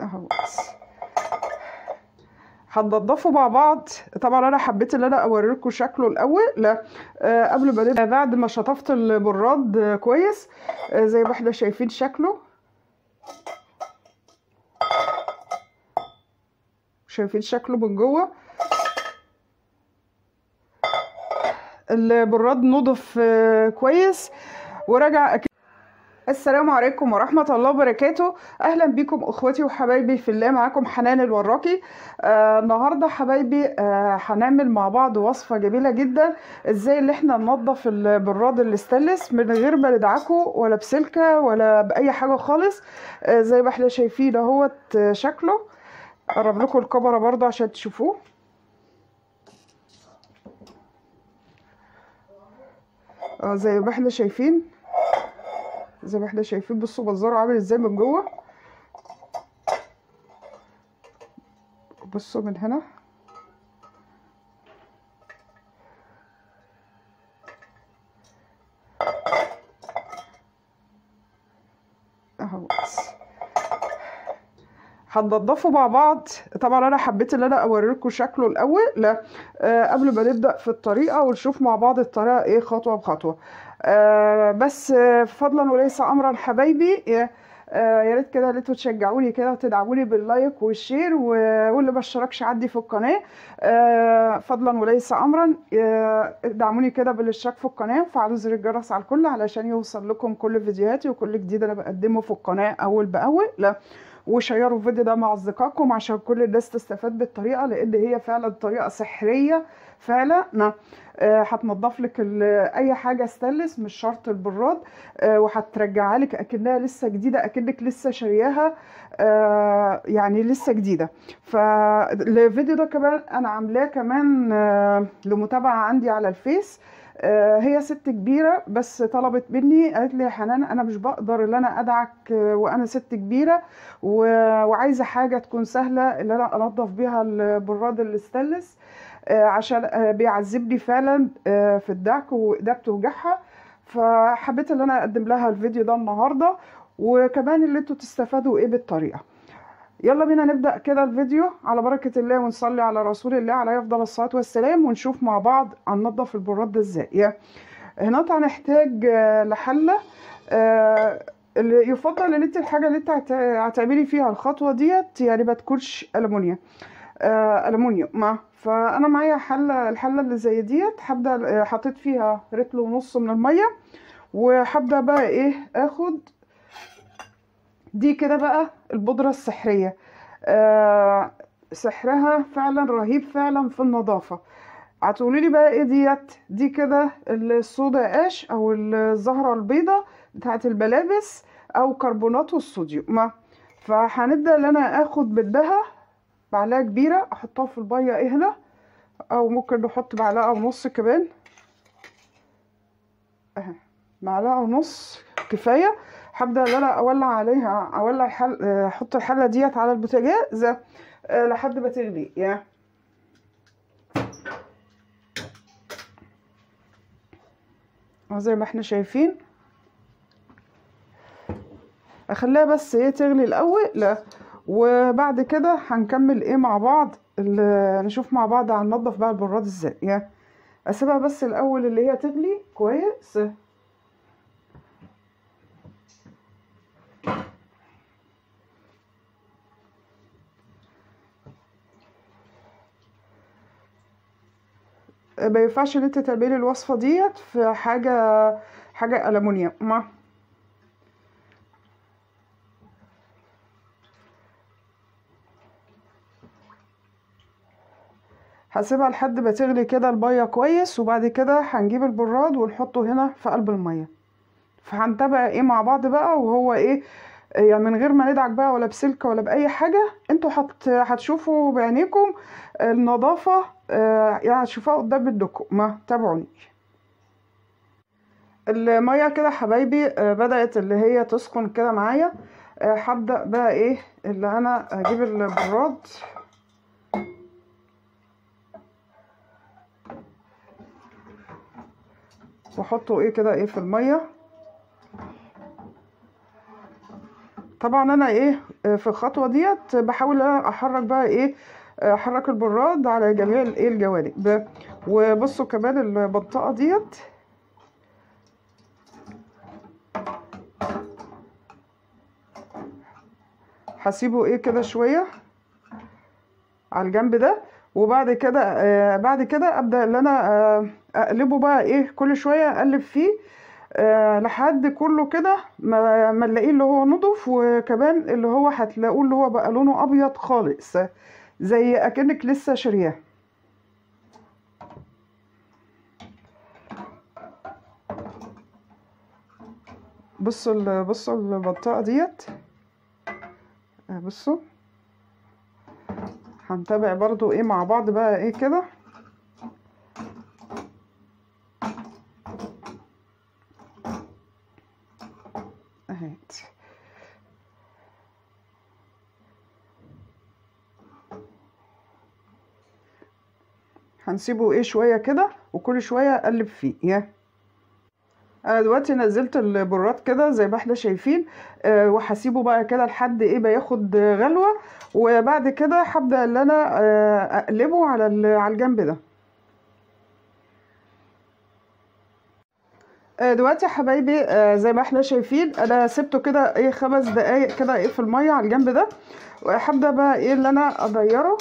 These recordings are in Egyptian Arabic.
اهو بس هننضفه مع بعض طبعا انا حبيت ان انا اوريكم شكله الاول لا آه قبل ما نبدا بعد ما شطفت البراد آه كويس آه زي ما احنا شايفين شكله شايفين شكله من جوه البراد نضف آه كويس ورجع أكيد السلام عليكم ورحمة الله وبركاته أهلا بكم أخواتي وحبايبي في الله معاكم حنان الوراقي آه النهاردة حبايبي آه هنعمل مع بعض وصفة جميلة جدا إزاي اللي احنا ننضف البراد الاستانلس من غير ما ندعكه ولا بسلكة ولا بأي حاجة خالص آه زي ما احنا شايفين اهوت شكله أقرب لكم الكاميرا برضه عشان تشوفوه آه زي ما احنا شايفين زي ما احنا شايفين بصوا منظره عامل ازاي من جوه بصوا من هنا اهو بس هننضفه مع بعض طبعا انا حبيت ان انا اوريكم شكله الاول لا آه قبل ما نبدا في الطريقه ونشوف مع بعض الطريقه ايه خطوه بخطوه آه بس آه فضلا وليس امرا حبايبي آه يا ريت كده انتوا تشجعوني كده وتدعموني باللايك والشير واللي ما اشتركش عندي في القناه آه فضلا وليس امرا آه ادعموني كده بالاشتراك في القناه وفعلوا زر الجرس على الكل علشان يوصل لكم كل فيديوهاتي وكل جديد انا بقدمه في القناه اول باول لا وشيروا الفيديو ده مع اصدقائكم عشان كل الناس تستفاد بالطريقه لان هي فعلا طريقه سحريه فعلا نعم آه هتنضف لك اي حاجه ستانلس مش شرط البراد آه وهترجعها لك اكنها لسه جديده اكنك لسه شارياها آه يعني لسه جديده فالفيديو ده كمان انا عاملاه كمان آه لمتابعه عندي على الفيس هي ست كبيرة بس طلبت مني قالت لي يا حنان أنا مش بقدر إن أنا أدعك وأنا ست كبيرة وعايزة حاجة تكون سهلة إن أنا أنضف بيها البراد الاستانلس عشان بيعذبني فعلا في الدعك وإيدها بتوجعها فحبيت إن أنا أقدم لها الفيديو ده النهاردة وكمان اللي انتوا تستفادوا ايه بالطريقة يلا بينا نبدأ كده الفيديو على بركة الله ونصلي على رسول الله عليه أفضل الصلاة والسلام ونشوف مع بعض هننضف البراد ده ازاي هنا هنحتاج لحلة اللي يفضل ان انت الحاجة اللي انت هتعملي فيها الخطوة ديت يعني ما تكونش ألمونيا ألمونيوم ما فأنا معايا حلة الحلة اللي زي ديت هبدأ حطيت فيها رتل ونص من المية وهبدأ بقى ايه اخد دي كده بقى البودرة السحرية آه سحرها فعلا رهيب فعلا في النظافة هتقولي لي بقى ايه ديت دي كده الصودا اش او الزهرة البيضة بتاعت الملابس او كربونات الصوديوم ما فهنبدأ ان انا اخد منها معلقة كبيرة احطها في المية ايه هنا او ممكن نحط معلقة ونص كمان اهي معلقة ونص كفاية هبدا ان انا اولع عليها اولع حل احط الحله ديت على البوتاجاز لحد ما تغلي يعني زي ما احنا شايفين اخليها بس ايه تغلي الاول لا وبعد كده هنكمل ايه مع بعض نشوف مع بعض هننضف بقى البراد ازاي يعني اسيبها بس الاول اللي هي تغلي كويس ما ينفعش ان انت تعملي الوصفه ديت في حاجه حاجه ألمونيوم ما هسيبها لحد ما تغلي كده الميه كويس وبعد كده هنجيب البراد ونحطه هنا في قلب الميه فهنتابع ايه مع بعض بقى وهو ايه يعني من غير ما ندعك بقى ولا بسلكه ولا باي حاجه انتوا هت... هتشوفوا بعينيكم النظافه يعني هتشوفوها قدام منكم ما تابعوني الميه كده حبايبي بدات اللي هي تسخن كده معايا هبدا بقى ايه اللي انا اجيب البراد واحطه ايه كده ايه في الميه طبعا انا ايه آه، في الخطوه ديت بحاول أنا احرك بقى ايه آه، احرك البراد على جميع الايه الجوانب ب- وبصوا كمان المنطقه ديت هسيبه ايه كده شويه على الجنب ده وبعد كده آه بعد كده ابدا ان انا آه اقلبه بقى ايه كل شويه اقلب فيه آه لحد كله كده ما ما نلاقيه اللي هو نضف وكمان اللي هو هتلاقوه اللي هو بقى لونه ابيض خالص زي اكنك لسه شارياه بصوا ال- بصوا المنطقه ديت آه، بصوا هنتابع برضو ايه مع بعض بقى ايه كده اهيت هنسيبه ايه شوية كده وكل شوية اقلب فيه يا انا دلوقتي نزلت البراد كده زي ما احنا شايفين آه وهسيبه بقى كده لحد ايه ما ياخد غلوة وبعد كده هبدأ ان انا آه اقلبه على ال- على الجنب ده آه، دلوقتي يا حبايبي آه، زي ما احنا شايفين انا سبته كده ايه خمس دقايق كده ايه في الميه على الجنب ده وهبدا بقى ايه اللي انا اغيره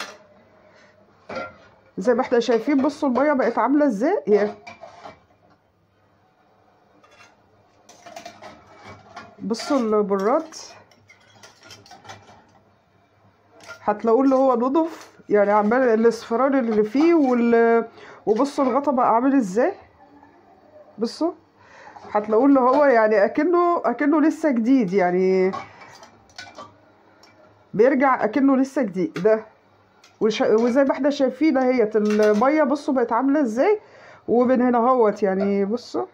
زي ما احنا شايفين بصوا الميه بقت عامله ازاي هي بصوا البراد هتلاقوه اللي هو نضف يعني عمال الاصفرار اللي فيه وال وبصوا الغطا بقى عامل ازاي بصوا هتلاقوه اللي هو يعني اكنه اكنه لسه جديد يعني بيرجع اكنه لسه جديد ده وش... وزي ما احنا شايفين اهيت الميه بصوا بقت عامله ازاي ومن هنا اهوت يعني بصوا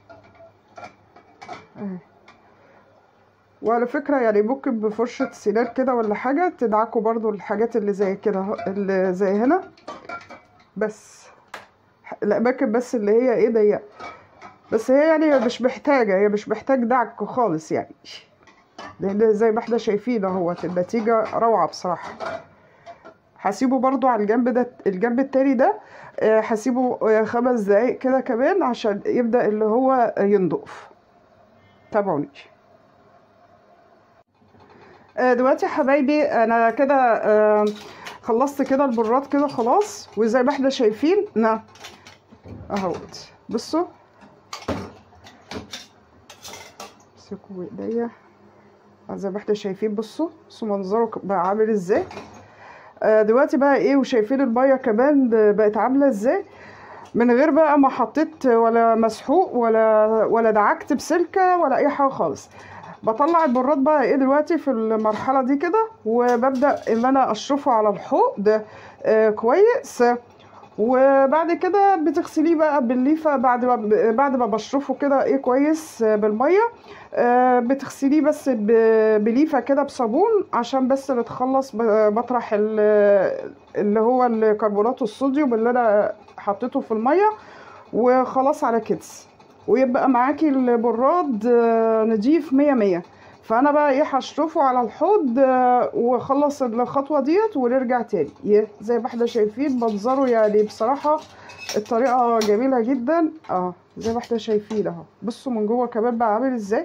اهي. وعلى فكرة يعني ممكن بفرشة سنان كده ولا حاجة تدعكوا برضو الحاجات اللي زي كده اهو، اللي زي هنا بس الأماكن بس اللي هي ايه ضيقة بس هي يعني مش محتاجة هي مش محتاج دعك خالص يعني لأن زي ما احنا شايفين اهوت النتيجة روعة بصراحة هسيبه برضو على الجنب ده الجنب التاني ده آه، هسيبه آه، خمس دقايق كده كمان عشان يبدأ اللي هو ينضف تابعوني آه، دلوقتي يا حبايبي انا كده آه، خلصت كده البراد كده خلاص وزي ما احنا شايفين نا اهوت بصوا امسكوا بايديا آه، زي ما احنا شايفين بصوا بصوا منظره ك- بقى عامل ازاي آه، دلوقتي بقى ايه وشايفين الميه كمان بقت عامله ازاي من غير بقى ما حطيت ولا مسحوق ولا ولا دعكت بسلكه ولا اي حاجه خالص بطلع البراد بقى ايه دلوقتي في المرحله دي كده وببدا ان انا اشرفه على الحوض آه كويس وبعد كده بتغسليه بقى بالليفه بعد ما بعد ما بشرفه كده ايه كويس آه، بالميه آه، بتغسليه بس ب- بليفه كده بصابون عشان بس نتخلص ب- مطرح ال- اللي هو الكربونات الصوديوم اللي انا حطيته في الميه وخلاص على كده ويبقى معاكي البراد آه، نضيف مية مية فانا بقى ايه هشرفه على الحوض آه، واخلص الخطوه ديت ونرجع تاني يه، زي ما احنا شايفين منظره يعني بصراحه الطريقه جميله جدا اه زي ما احنا شايفين اهو بصوا من جوه كمان بقى عامل ازاي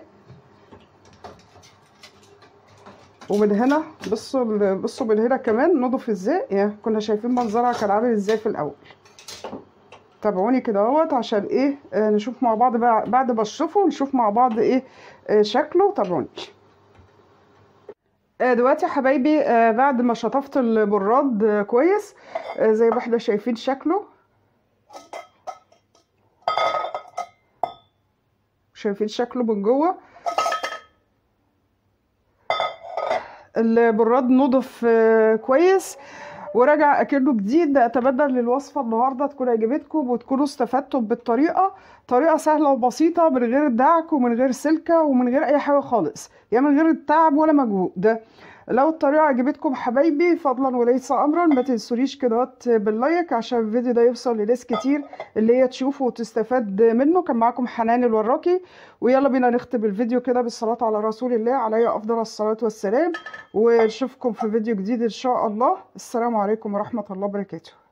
ومن هنا بصوا ال- بصوا من هنا كمان نضف ازاي يا كنا شايفين منظرها كان عامل ازاي في الاول تابعوني كده اهوت عشان ايه آه نشوف مع بعض بقى بعد ما اشرفه نشوف مع بعض ايه آه شكله تابعوني آه دلوقتي يا حبايبي آه بعد ما شطفت البراد آه كويس آه زي ما احنا شايفين شكله شايفين شكله من جوه البراد نضف آه، كويس ورجع اكنه جديد اتمنى ان الوصفه النهارده تكون عجبتكم وتكونوا استفدتوا بالطريقه طريقه سهله وبسيطه من غير دعك ومن غير سلكه ومن غير اي حاجه خالص يعني من غير تعب ولا مجهود ده لو الطريقة عجبتكم حبايبي فضلا وليس أمرا ما تنسونيش كده باللايك عشان الفيديو ده يوصل لناس كتير اللي هي تشوفه وتستفاد منه كان معاكم حنان الوراكي ويلا بينا نختم الفيديو كده بالصلاة على رسول الله عليه أفضل الصلاة والسلام ونشوفكم في فيديو جديد إن شاء الله السلام عليكم ورحمة الله وبركاته